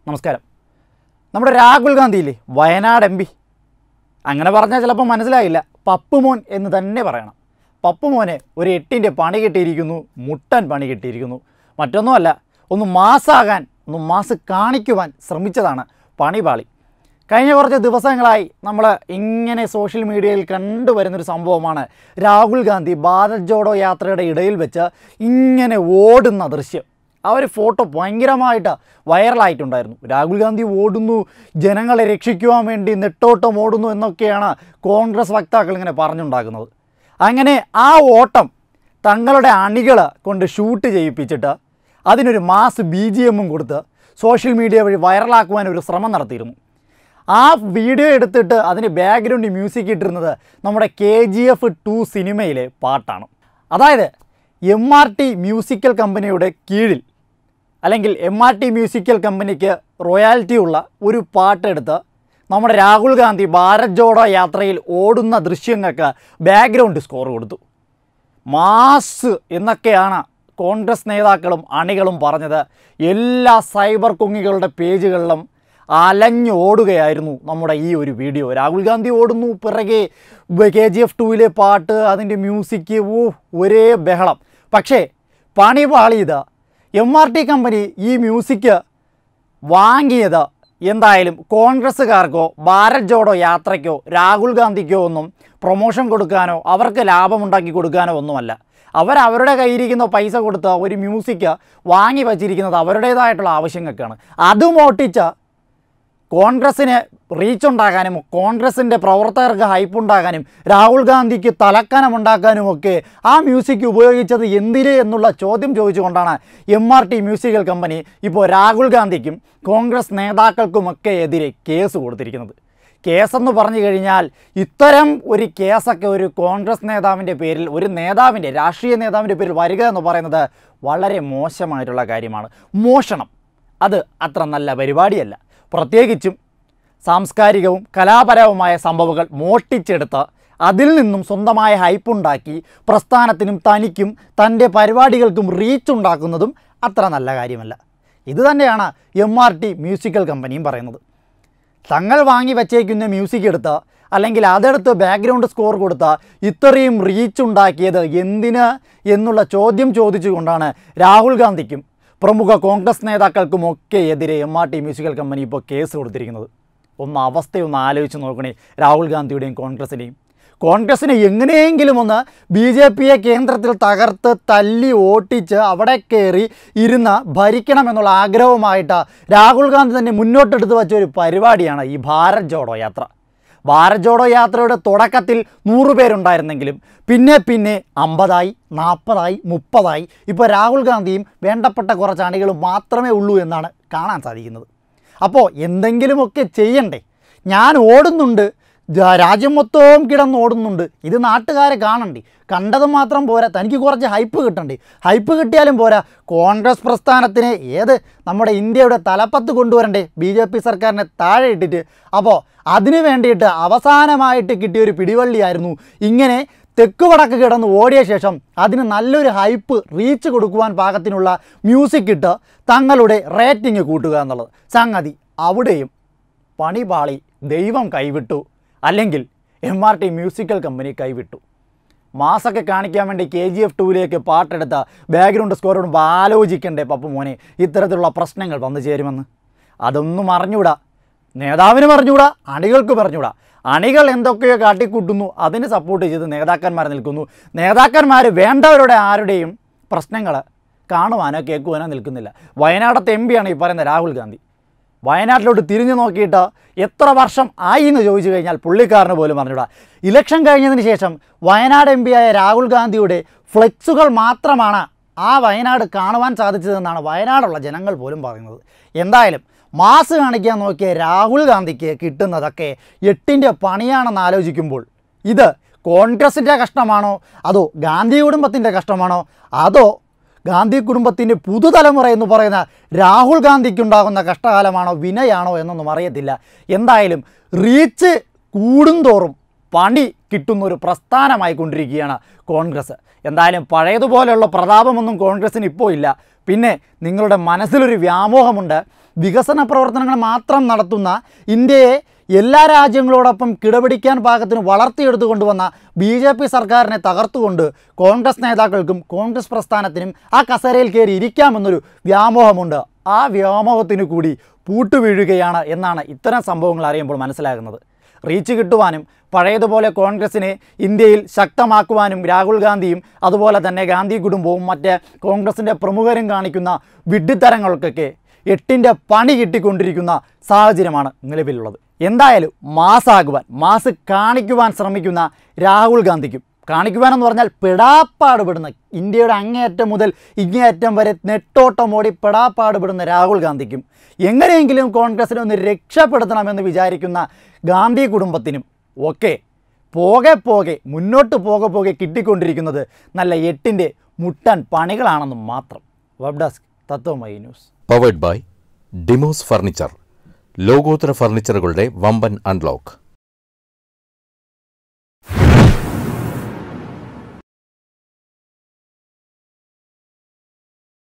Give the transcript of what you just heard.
നമസ്കാരം നമ്മുടെ രാഹുൽ ഗാന്ധിയില്ലേ വയനാട് എം പി അങ്ങനെ പറഞ്ഞാൽ ചിലപ്പോൾ മനസ്സിലായില്ല പപ്പുമോൻ എന്ന് തന്നെ പറയണം പപ്പുമോനെ ഒരു എട്ടിൻ്റെ പണി കിട്ടിയിരിക്കുന്നു മുട്ടൻ പണി കിട്ടിയിരിക്കുന്നു മറ്റൊന്നുമല്ല ഒന്ന് മാസാകാൻ ഒന്ന് മാസ് കാണിക്കുവാൻ ശ്രമിച്ചതാണ് പണിപാളി കഴിഞ്ഞ കുറച്ച് ദിവസങ്ങളായി നമ്മൾ ഇങ്ങനെ സോഷ്യൽ മീഡിയയിൽ കണ്ടുവരുന്നൊരു സംഭവമാണ് രാഹുൽ ഗാന്ധി ഭാരത് ജോഡോ യാത്രയുടെ ഇടയിൽ വെച്ച് ഇങ്ങനെ ഓടുന്ന ദൃശ്യം ആ ഒരു ഫോട്ടോ ഭയങ്കരമായിട്ട് വൈറലായിട്ടുണ്ടായിരുന്നു രാഹുൽ ഗാന്ധി ഓടുന്നു ജനങ്ങളെ രക്ഷിക്കുവാൻ വേണ്ടി നെട്ടോട്ടം ഓടുന്നു എന്നൊക്കെയാണ് കോൺഗ്രസ് വക്താക്കൾ ഇങ്ങനെ പറഞ്ഞുണ്ടാക്കുന്നത് അങ്ങനെ ആ ഓട്ടം തങ്ങളുടെ അണികൾ കൊണ്ട് ഷൂട്ട് ചെയ്യിപ്പിച്ചിട്ട് അതിനൊരു മാസ് ബി ജി എമ്മും കൊടുത്ത് സോഷ്യൽ മീഡിയ വഴി വൈറലാക്കുവാൻ ഒരു ശ്രമം നടത്തിയിരുന്നു ആ വീഡിയോ എടുത്തിട്ട് അതിന് ബാക്ക്ഗ്രൗണ്ട് മ്യൂസിക് ഇട്ടിരുന്നത് നമ്മുടെ കെ ജി എഫ് ടു സിനിമയിലെ പാട്ടാണ് അതായത് എം ആർ ടി മ്യൂസിക്കൽ കമ്പനിയുടെ കീഴിൽ അല്ലെങ്കിൽ എം ആർ ടി മ്യൂസിക്കൽ കമ്പനിക്ക് റോയാലിറ്റി ഉള്ള ഒരു പാട്ടെടുത്ത് നമ്മുടെ രാഹുൽ ഗാന്ധി ഭാരത് ജോഡോ യാത്രയിൽ ഓടുന്ന ദൃശ്യങ്ങൾക്ക് ബാക്ക്ഗ്രൗണ്ട് സ്കോർ കൊടുത്തു മാസ് എന്നൊക്കെയാണ് കോൺഗ്രസ് നേതാക്കളും അണികളും പറഞ്ഞത് എല്ലാ സൈബർ കുങ്ങികളുടെ പേജുകളിലും അലഞ്ഞു ഓടുകയായിരുന്നു നമ്മുടെ ഈ ഒരു വീഡിയോ രാഹുൽ ഗാന്ധി ഓടുന്നു പിറകെ കെ ജി എഫ് ടുവിലെ പാട്ട് അതിൻ്റെ മ്യൂസിക് ഓ ഒരേ ബഹളം പക്ഷേ പണി പാളിയത് എം ആർ ടി കമ്പനി ഈ മ്യൂസിക് വാങ്ങിയത് എന്തായാലും കോൺഗ്രസ്സുകാർക്കോ ഭാരത് ജോഡോ യാത്രയ്ക്കോ രാഹുൽ ഗാന്ധിക്കോ ഒന്നും പ്രൊമോഷൻ കൊടുക്കാനോ അവർക്ക് ലാഭമുണ്ടാക്കി കൊടുക്കാനോ ഒന്നുമല്ല അവർ അവരുടെ കയ്യിരിക്കുന്ന പൈസ കൊടുത്ത് ഒരു മ്യൂസിക് വാങ്ങി വച്ചിരിക്കുന്നത് അവരുടേതായിട്ടുള്ള ആവശ്യങ്ങൾക്കാണ് അതും ഓട്ടിച്ച കോൺഗ്രസ്സിന് റീച്ച് ഉണ്ടാകാനും കോൺഗ്രസിൻ്റെ പ്രവർത്തകർക്ക് ഹൈപ്പ് ഉണ്ടാകാനും രാഹുൽ ഗാന്ധിക്ക് തലക്കനം ഉണ്ടാക്കാനും ഒക്കെ ആ മ്യൂസിക് ഉപയോഗിച്ചത് എന്തിന് എന്നുള്ള ചോദ്യം ചോദിച്ചുകൊണ്ടാണ് M R T musical company ഇപ്പോൾ രാഹുൽ ഗാന്ധിക്കും കോൺഗ്രസ് നേതാക്കൾക്കുമൊക്കെ എതിരെ കേസ് കൊടുത്തിരിക്കുന്നത് കേസെന്ന് പറഞ്ഞു കഴിഞ്ഞാൽ ഇത്തരം ഒരു കേസൊക്കെ ഒരു കോൺഗ്രസ് നേതാവിൻ്റെ പേരിൽ ഒരു നേതാവിൻ്റെ രാഷ്ട്രീയ നേതാവിൻ്റെ പേരിൽ വരിക എന്ന് പറയുന്നത് വളരെ മോശമായിട്ടുള്ള കാര്യമാണ് മോഷണം അത് അത്ര നല്ല പരിപാടിയല്ല പ്രത്യേകിച്ചും സാംസ്കാരികവും കലാപരവുമായ സംഭവങ്ങൾ മോഷ്ടിച്ചെടുത്ത് അതിൽ നിന്നും സ്വന്തമായ ഹൈപ്പുണ്ടാക്കി പ്രസ്ഥാനത്തിനും തനിക്കും തൻ്റെ പരിപാടികൾക്കും റീച്ച് ഉണ്ടാക്കുന്നതും അത്ര നല്ല കാര്യമല്ല ഇത് തന്നെയാണ് എം ആർ ടി മ്യൂസിക്കൽ കമ്പനിയും പറയുന്നത് തങ്ങൾ വാങ്ങി വച്ചേക്കുന്ന മ്യൂസിക് എടുത്ത് അല്ലെങ്കിൽ അതെടുത്ത് ബാക്ക്ഗ്രൗണ്ട് സ്കോർ കൊടുത്ത ഇത്രയും റീച്ച് ഉണ്ടാക്കിയത് എന്തിന് എന്നുള്ള ചോദ്യം ചോദിച്ചുകൊണ്ടാണ് രാഹുൽ ഗാന്ധിക്കും പ്രമുഖ കോൺഗ്രസ് നേതാക്കൾക്കുമൊക്കെ എതിരെ M R T musical company ഇപ്പോൾ കേസ് കൊടുത്തിരിക്കുന്നത് ഒന്ന് അവസ്ഥയൊന്ന് ആലോചിച്ച് നോക്കണേ രാഹുൽ ഗാന്ധിയുടെയും കോൺഗ്രസിൻ്റെയും കോൺഗ്രസിനെ എങ്ങനെയെങ്കിലും ഒന്ന് ബി ജെ പിയെ കേന്ദ്രത്തിൽ തകർത്ത് തല്ലി ഓട്ടിച്ച് അവിടെ കയറി ഇരുന്ന് ഭരിക്കണമെന്നുള്ള ആഗ്രഹവുമായിട്ട് രാഹുൽ ഗാന്ധി തന്നെ മുന്നോട്ടെടുത്ത് വച്ച ഒരു പരിപാടിയാണ് ഈ ഭാരത് ജോഡോ യാത്ര ഭാരത് ജോഡോ യാത്രയുടെ തുടക്കത്തിൽ നൂറ് പേരുണ്ടായിരുന്നെങ്കിലും പിന്നെ പിന്നെ അമ്പതായി നാൽപ്പതായി മുപ്പതായി ഇപ്പോൾ രാഹുൽ ഗാന്ധിയും വേണ്ടപ്പെട്ട കുറച്ച് അണികളും മാത്രമേ ഉള്ളൂ എന്നാണ് കാണാൻ സാധിക്കുന്നത് അപ്പോൾ എന്തെങ്കിലുമൊക്കെ ചെയ്യണ്ടേ ഞാൻ ഓടുന്നുണ്ട് ജ- രാജ്യം മൊത്തവും കിടന്ന് ഓടുന്നുണ്ട് ഇത് നാട്ടുകാരെ കാണണ്ടേ കണ്ടത് മാത്രം പോരാ തനിക്ക് കുറച്ച് ഹൈപ്പ് കിട്ടണ്ടേ ഹൈപ്പ് കിട്ടിയാലും പോരാ കോൺഗ്രസ് പ്രസ്ഥാനത്തിനെ ഏത് നമ്മുടെ ഇന്ത്യയുടെ തലപ്പത്ത് കൊണ്ടുവരണ്ടേ ബി ജെ പി സർക്കാരിനെ താഴെ ഇട്ടിട്ട് അപ്പോൾ അതിനു വേണ്ടിയിട്ട് അവസാനമായിട്ട് കിട്ടിയൊരു പിടിവള്ളിയായിരുന്നു ഇങ്ങനെ തെക്ക് വടക്ക് കിടന്ന് ഓടിയ ശേഷം അതിന് നല്ലൊരു ഹൈപ്പ് റീച്ച് കൊടുക്കുവാൻ പാകത്തിനുള്ള മ്യൂസിക് ഇട്ട് തങ്ങളുടെ റേറ്റിംഗ് കൂട്ടുക എന്നുള്ളത് സംഗതി അവിടെയും പണിപാളി ദൈവം കൈവിട്ടു അല്ലെങ്കിൽ M R T musical company കൈവിട്ടു മാസൊക്കെ കാണിക്കാൻ വേണ്ടി കെ ജി എഫ് ടൂവിലേക്ക് പാട്ടെടുത്ത ബാക്ക്ഗ്രൗണ്ട് സ്കോറോടുമ്പോൾ ആലോചിക്കണ്ടേ പപ്പ മോനെ ഇത്തരത്തിലുള്ള പ്രശ്നങ്ങൾ വന്നു ചേരുമെന്ന് അതൊന്നും അറിഞ്ഞൂടാ നേതാവിന് പറഞ്ഞുകൂടാ അണികൾക്ക് പറഞ്ഞുകൂടാ അണികൾ എന്തൊക്കെയോ കാട്ടിക്കൂട്ടുന്നു അതിന് സപ്പോർട്ട് ചെയ്ത് നേതാക്കന്മാർ നിൽക്കുന്നു നേതാക്കന്മാർ വേണ്ടവരുടെ ആരുടെയും പ്രശ്നങ്ങൾ കാണുവാനോ കേൾക്കുവാനോ നിൽക്കുന്നില്ല വയനാടത്തെ എം പിയാണ് ഈ പറയുന്ന രാഹുൽ ഗാന്ധി വയനാട്ടിലോട്ട് തിരിഞ്ഞു നോക്കിയിട്ട് എത്ര വർഷം ആയി എന്ന് ചോദിച്ചു കഴിഞ്ഞാൽ പുള്ളിക്കാരന് പോലും പറഞ്ഞുകൂടാ ഇലക്ഷൻ കഴിഞ്ഞതിന് ശേഷം വയനാട് എം ആയ രാഹുൽ ഗാന്ധിയുടെ ഫ്ലെക്സുകൾ മാത്രമാണ് ആ വയനാട് കാണുവാൻ സാധിച്ചതെന്നാണ് വയനാടുള്ള ജനങ്ങൾ പോലും പറയുന്നത് എന്തായാലും മാസ് കാണിക്കാൻ നോക്കിയ രാഹുൽ ഗാന്ധിക്ക് കിട്ടുന്നതൊക്കെ എട്ടിൻ്റെ പണിയാണെന്ന് ആലോചിക്കുമ്പോൾ ഇത് കോൺഗ്രസിൻ്റെ കഷ്ടമാണോ അതോ ഗാന്ധി കുടുംബത്തിൻ്റെ കഷ്ടമാണോ അതോ ഗാന്ധി കുടുംബത്തിൻ്റെ പുതുതലമുറ എന്ന് പറയുന്ന രാഹുൽ ഗാന്ധിക്കുണ്ടാകുന്ന കഷ്ടകാലമാണോ വിനയാണോ എന്നൊന്നും അറിയത്തില്ല എന്തായാലും റീച്ച് കൂടുന്തോറും പണി കിട്ടുന്ന ഒരു പ്രസ്ഥാനമായി കൊണ്ടിരിക്കുകയാണ് കോൺഗ്രസ് എന്തായാലും പഴയതുപോലെയുള്ള പ്രതാപമൊന്നും കോൺഗ്രസ്സിന് ഇപ്പോൾ ഇല്ല പിന്നെ നിങ്ങളുടെ മനസ്സിലൊരു വ്യാമോഹമുണ്ട് വികസന പ്രവർത്തനങ്ങൾ മാത്രം നടത്തുന്ന ഇന്ത്യയെ എല്ലാ രാജ്യങ്ങളോടൊപ്പം കിടപിടിക്കാൻ പാകത്തിന് വളർത്തിയെടുത്തു കൊണ്ടുവന്ന ബി ജെ പി സർക്കാരിനെ തകർത്തുകൊണ്ട് കോൺഗ്രസ് നേതാക്കൾക്കും കോൺഗ്രസ് പ്രസ്ഥാനത്തിനും ആ കസേരയിൽ കയറി ഇരിക്കാമെന്നൊരു വ്യാമോഹമുണ്ട് ആ വ്യാമോഹത്തിന് കൂടി പൂട്ടുവീഴുകയാണ് എന്നാണ് ഇത്തരം സംഭവങ്ങൾ അറിയുമ്പോൾ മനസ്സിലാകുന്നത് റീച്ച് കിട്ടുവാനും പഴയതുപോലെ കോൺഗ്രസിനെ ഇന്ത്യയിൽ ശക്തമാക്കുവാനും രാഹുൽ ഗാന്ധിയും അതുപോലെ തന്നെ ഗാന്ധി കുടുംബവും മറ്റ് കോൺഗ്രസിൻ്റെ പ്രമുഖരും കാണിക്കുന്ന വിഡ്ഢിത്തരങ്ങൾക്കൊക്കെ എട്ടിൻ്റെ പണി കിട്ടിക്കൊണ്ടിരിക്കുന്ന സാഹചര്യമാണ് നിലവിലുള്ളത് എന്തായാലും മാസാകുവാൻ മാസ് കാണിക്കുവാൻ ശ്രമിക്കുന്ന രാഹുൽ ഗാന്ധിക്കും കാണിക്കുവാനെന്ന് പറഞ്ഞാൽ പെടാപ്പാട് പെടുന്ന ഇന്ത്യയുടെ അങ്ങേയറ്റം മുതൽ ഇങ്ങേയറ്റം വരെ നെട്ടോട്ടമോടി പെടാപ്പാട് പെടുന്ന രാഹുൽ ഗാന്ധിക്കും എങ്ങനെയെങ്കിലും കോൺഗ്രസിനെ ഒന്ന് രക്ഷപ്പെടുത്തണമെന്ന് വിചാരിക്കുന്ന ഗാന്ധി കുടുംബത്തിനും ഒക്കെ പോകെ പോകെ മുന്നോട്ട് പോകെ പോകെ കിട്ടിക്കൊണ്ടിരിക്കുന്നത് നല്ല എട്ടിൻ്റെ മുട്ടൻ പണികളാണെന്ന് മാത്രം web desk Tatwamayi news powered by ഡിമോസ് ഫർണിച്ചർ ലോകോത്തര ഫർണിച്ചറുകളുടെ വമ്പൻ അൺലോക്ക്